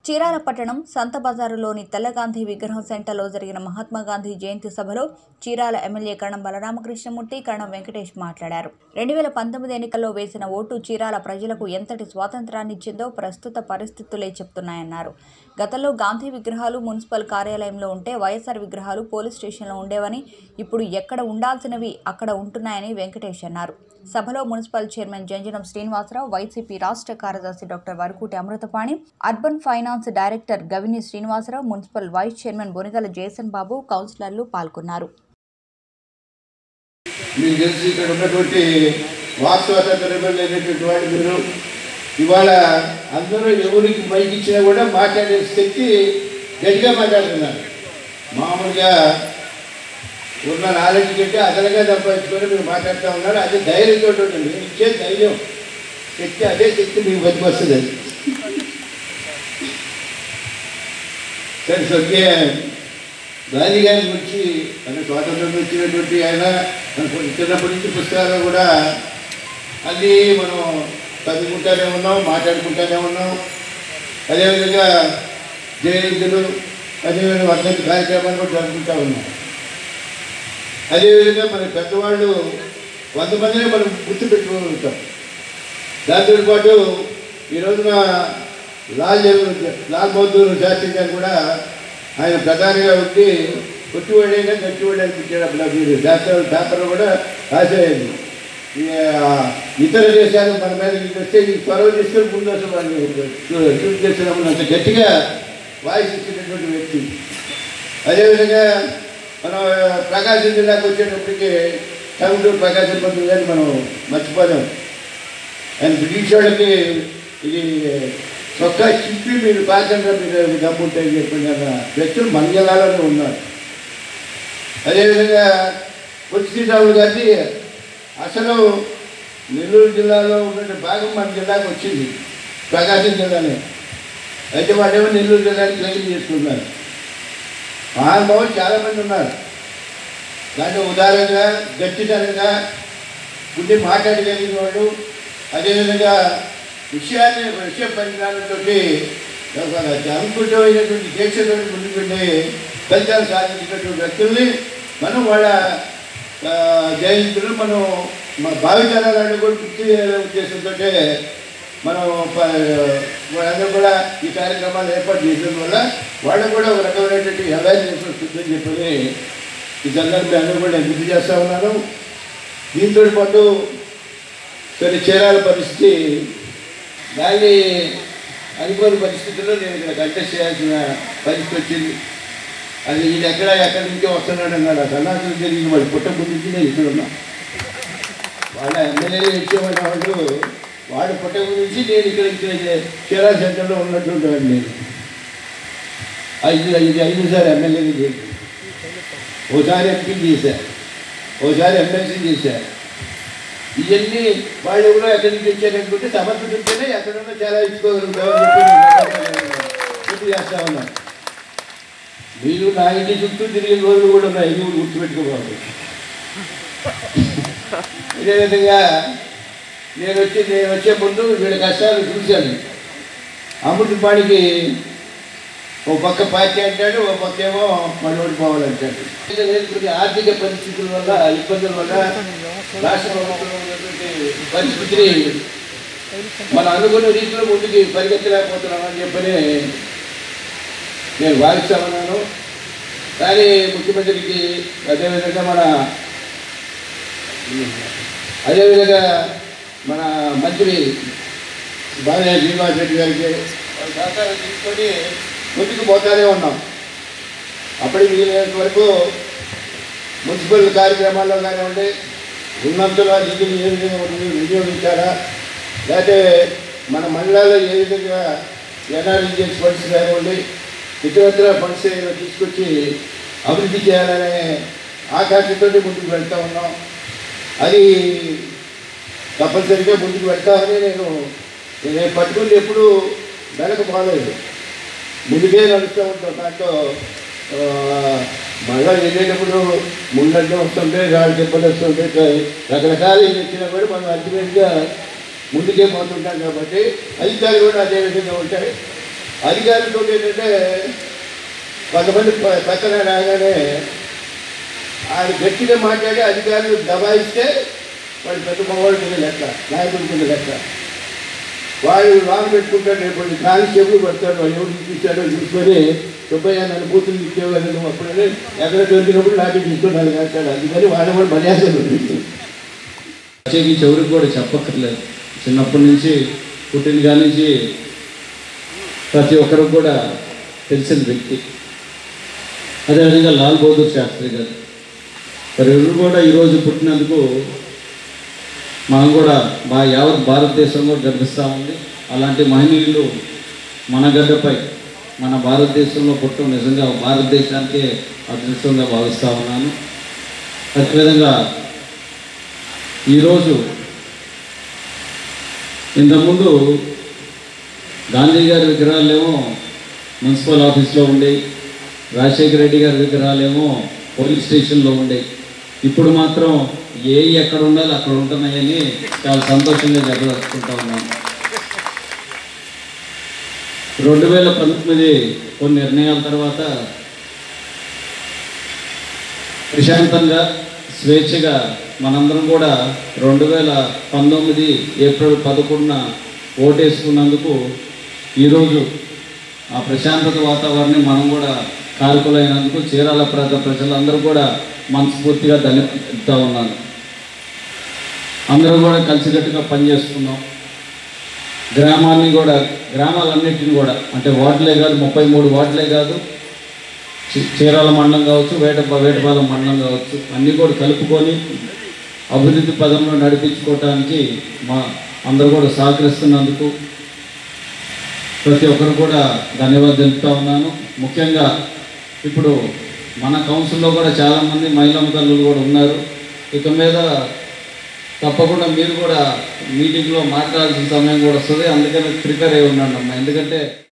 చీరాల పట్టణం సంత బజారులోని తెల్లగాంధీ విగ్రహం సెంటర్లో జరిగిన మహాత్మా గాంధీ జయంతి సభలో చీరాల ఎమ్మెల్యే కరణం బలరామకృష్ణమూర్తి కరణం వెంకటేష్ మాట్లాడారు రెండు వేల పంతొమ్మిది ఎన్నికల్లో వేసిన ఓటు చీరాల ప్రజలకు ఎంతటి స్వాతంత్రాన్ని ఇచ్చిందో ప్రస్తుత పరిస్థితులే చెప్తున్నాయన్నారు గతంలో గాంధీ విగ్రహాలు మున్సిపల్ కార్యాలయంలో ఉంటే వైఎస్ఆర్ విగ్రహాలు పోలీస్ స్టేషన్లో ఉండేవని ఇప్పుడు ఎక్కడ ఉండాల్సినవి అక్కడ ఉంటున్నాయని వెంకటేష్ అన్నారు సభలో municipal chairman Janjanam Srinivasarao YCP రాష్ట్ర కార్యదర్శి doctor Varakuti Amruthapani urban finance director Gavini Srinivasarao municipal vice chairman Bonigala Jason Babu కౌన్సిలర్లు పాల్గొన్నారు మీకు తెలిసి ఇక్కడ ఉన్నటువంటి వాక్ స్వాతంత్రం లేనటువంటి వాళ్ళు మీరు ఇవాళ అందరూ ఎవరికి మైక్ ఇచ్చినా కూడా మాట్లాడే శక్తి గట్టిగా మాట్లాడుతున్నారు మామూలుగా ఉన్న నాలెడ్జ్ కంటే అదనంగా సంపాదించుకొని మీరు మాట్లాడుతూ ఉన్నారు అదే ధైర్యంతో ఉంటుంది నేను ఇచ్చే ధైర్యం శక్తి అదే శక్తి మీకు బతికి వస్తుంది సరే స్వర్గీయ గాంధీ గారి గురించి మన స్వాతంత్రం వచ్చినటువంటి ఆయన మన చిన్నప్పటి నుంచి పుస్తకాలు కూడా అన్నీ మనం చదువుకుంటూనే ఉన్నాం మాట్లాడుకుంటూనే ఉన్నాం అదేవిధంగా జయంతులు అదేవిధంగా వర్ధంతి కార్యక్రమాలు కూడా జరుపుకుంటూ ఉన్నాం అదేవిధంగా మన పెద్దవాళ్ళు వంద మందిని మనం గుర్తు పెట్టుకుంటాం దాంతో పాటు ఈ రోజున లాల్ జగన్ లాల్ బహదూర్ శాస్త్రి గారు కూడా ఆయన ప్రధానిగా ఉండి కొట్టివాడైనా గట్టివాడు అనిపించాడు అప్పుడు మీరు శాస్త్ర పేపర్లో కూడా రాసేయండి ఈ, ఆ, ఇతర దేశాలు మన మీద ఇది వస్తే ఈ చొరవ తీసుకొని ముందు అసలు వాళ్ళు షూట్ చేసినప్పుడు అంత గట్టిగా వాయిస్ ఇచ్చినటువంటి వ్యక్తి అదేవిధంగా మనం ప్రకాశం జిల్లాకు వచ్చేటప్పటికి టంగుటూరు ప్రకాశం పంతులు గారిని మనం మర్చిపోలేం ఆయన బ్రిటిష్ వాళ్ళకి ఇది చొక్కా చింపి మీరు పాకంగా మీరు దమ్ముంటాయని చెప్పిన వ్యక్తులు మన జిల్లాలోనే ఉన్నారు అదేవిధంగా పొట్టి శ్రీరాములు గారిది అసలు నెల్లూరు జిల్లాలో ఉన్న భాగం మన జిల్లాకు వచ్చింది ప్రకాశం జిల్లానే అయితే వాళ్ళేమో నెల్లూరు జిల్లాని క్లెయిమ్ చేసుకున్నారు మహానుభావులు చాలామంది ఉన్నారు దాంట్లో ఉదారంగా గట్టితనంగా ఉండి మాట్లాడగలిగిన వాళ్ళు అదేవిధంగా విషయాన్ని విషయ పరిజ్ఞానంతో అనుకూలమైనటువంటి దీక్షతో ముందుకు వెళ్ళి ఫలితాలు సాధించినటువంటి వ్యక్తుల్ని మనం వాళ్ళ ఆ, జయంతులు మనం మా భావితరాలను కూడా గుర్తు చేయాలనే ఉద్దేశంతో మనం ప- వాళ్ళందరూ కూడా ఈ కార్యక్రమాలు ఏర్పాటు చేయడం వల్ల వాళ్ళకు కూడా ఒక రకమైనటువంటి అవేర్నెస్ వస్తుందని చెప్పని ఈ సందర్భంగా అందరూ కూడా నేను గుర్తు చేస్తా ఉన్నాను దీంతో పాటు కొన్ని చీరాల పరిస్థితి దాన్ని అనుకోని పరిస్థితుల్లో నేను ఇక్కడ కంటెస్ట్ చేయాల్సిన పరిస్థితి వచ్చింది అది ఈయన ఎక్కడ ఎక్కడి నుంచో వస్తున్నాడు అన్నాడు ఆ సన్నాసులు జరిగిన వాళ్ళు పుట్టక నుంచి నేను ఇక్కడ ఉన్నా వాళ్ళ ఎమ్మెల్యేలు వచ్చేవాడు వాళ్ళు వాడు పుట్టక నుంచి నేను ఇక్కడ ఇక్కడ చీరాల సెంటర్లో ఉన్నటువంటి వాడిని నేను ఐదు ఐదు ఐదు సార్ ఎమ్మెల్యేలు చేసి ఓసారి ఎంపీ చేశారు ఓసారి ఎమ్మెల్సీ చేశారు ఇవన్నీ వాళ్ళు ఎవరో ఎక్కడి నుంచి వచ్చారనుకుంటే సమర్థత ఉంటేనే ఎక్కడున్నా చాలా ఇచ్చుకోగలుగుతామని చెప్పి నేను గుర్తు చేస్తా ఉన్నాను మీరు నా ఇంటి చుట్టూ తిరిగిన రోజులు కూడా ఉన్నాయి ఇది కూడా గుర్తుపెట్టుకోవాలి ఇదేవిధంగా నేను వచ్చి నేను వచ్చే ముందు వీళ్ళ కష్టాలు చూశాను అమృతపాడికి ఓ పక్క పార్టీ అంటాడు ఓ పక్క ఏమో మళ్ళీ ఓడిపోవాలంటాడు ఇది లేదు, కొద్ది ఆర్థిక పరిస్థితుల వల్ల ఇబ్బందుల వల్ల రాష్ట్ర ప్రభుత్వంలో ఉన్నటువంటి పరిస్థితిని మనం అనుకున్న రీతిలో ముందుకు పరిగెత్తలేకపోతున్నామని చెప్పని నేను భావిస్తా ఉన్నాను కానీ ముఖ్యమంత్రికి అదేవిధంగా మన అదేవిధంగా మన మంత్రి బాలయ్య శ్రీనివాస్ రెడ్డి గారికి వాళ్ళ సహకారం తీసుకొని ముందుకు పోతానే ఉన్నాం అప్పటికి మిగిలినంత వరకు మున్సిపల్ కార్యక్రమాల్లో కానివ్వండి ఉన్నంతలో నిధులు ఏ విధంగా వినియోగి- వినియోగించాలా లేకపోతే మన మండలాల్లో ఏ విధంగా ఎన్ఆర్జీఎస్ ఫండ్స్ కానివ్వండి ఇతరత్ర ఫండ్స్ ఏమైనా తీసుకొచ్చి అభివృద్ధి చేయాలనే ఆకాంక్షతో ముందుకు వెళ్తా ఉన్నాం అది తప్పనిసరిగా ముందుకు వెళ్తామని నేను నేను పట్టుకుని ఎప్పుడు వెనక పోలేదు ముందుకే నడుస్తూ ఉంటాం దాంట్లో ఆ, మళ్ళా వెళ్ళేటప్పుడు ముందంటే వస్తుంటే రాళ్ళు చెప్పలు వస్తుంటే రకరకాల ఇవి వచ్చినా కూడా మనం అల్టిమేట్గా ముందుకే పోతుంటాం కాబట్టి ఫలితాలు కూడా అదే విధంగా ఉంటాయి అధికారులతో ఏంటంటే కొంతమంది ప- పక్కన రాగానే ఆయన గట్టిగా మాట్లాడి అధికారులు దబాయిస్తే వాడు పెద్ద మగవాడి కింద లెక్క నాయకుడి కింద లెక్క వాడు లాంగ్ పెట్టుకుంటాడు రేపు కానిస్టేబుల్ పడతాడు వాడు ఎవరు చూపించాడో చూసుకొని సుబ్బయ్య నన్ను కూతురు ఇచ్చేవాడు నువ్వు అప్పుడనే ఎక్కడ దొరికినప్పుడు లాంటి తీసుకొని నాలుగు వేస్తాడు అందుకని వాడు కూడా మర్యాద ఉంటుంది ప్రత్యేకించి ఎవరికి కూడా చెప్పక్కర్లేదు చిన్నప్పటి నుంచి పుట్టిన కాడి నుంచి ప్రతి ఒక్కరికి కూడా తెలిసిన వ్యక్తి అదేవిధంగా లాల్ బహదూర్ శాస్త్రి గారు మరి ఎవరు కూడా ఈరోజు పుట్టినందుకు మనం కూడా మా యావత్ భారతదేశం కూడా గర్విస్తూ ఉంది అలాంటి మహనీయులు మన గడ్డపై మన భారతదేశంలో పుట్టడం నిజంగా భారతదేశానికే అదృష్టంగా భావిస్తూ ఉన్నాను అదేవిధంగా ఈరోజు ఇంతకుముందు గాంధీ గారి విగ్రహాలేమో మున్సిపల్ ఆఫీస్లో ఉండేవి రాజశేఖర రెడ్డి గారి విగ్రహాలేమో పోలీస్ స్టేషన్లో ఉండేవి ఇప్పుడు మాత్రం ఏ ఎక్కడ ఉండాలి అక్కడ ఉంటున్నాయని చాలా సంతోషంగా చెప్పదలుచుకుంటా ఉన్నాను రెండు వేల పంతొమ్మిది కొన్ని నిర్ణయాల తర్వాత ప్రశాంతంగా స్వేచ్ఛగా మనందరం కూడా రెండు వేల పంతొమ్మిది ఏప్రిల్ పదకొండున ఓటేసుకున్నందుకు ఈరోజు ఆ ప్రశాంతత వాతావరణం మనం కూడా కారకులైనందుకు చీరాల ప్రాంత ప్రజలందరూ కూడా మనస్ఫూర్తిగా ధన్యవాడుతూ ఉన్నాను అందరం కూడా కలిసికట్టుగా పనిచేస్తున్నాం గ్రామాన్ని కూడా గ్రామాలన్నింటిని కూడా అంటే వార్డులే కాదు ముప్పై మూడు వార్డులే కాదు చి- చీరాల మండలం కావచ్చు వేట వేటపాలెం మండలం కావచ్చు అన్నీ కూడా కలుపుకొని అభివృద్ధి పదంలో నడిపించుకోవటానికి మా అందరూ కూడా సహకరిస్తున్నందుకు ప్రతి ఒక్కరు కూడా ధన్యవాదాలు తెలుపుతా ఉన్నాను ముఖ్యంగా ఇప్పుడు మన కౌన్సిల్లో కూడా చాలామంది మహిళా తల్లులు కూడా ఉన్నారు ఇక మీద తప్పకుండా మీరు కూడా మీటింగ్లో మాట్లాడాల్సిన సమయం కూడా వస్తుంది అందుకని ప్రిపేర్ అయి ఉన్నాను అమ్మా ఎందుకంటే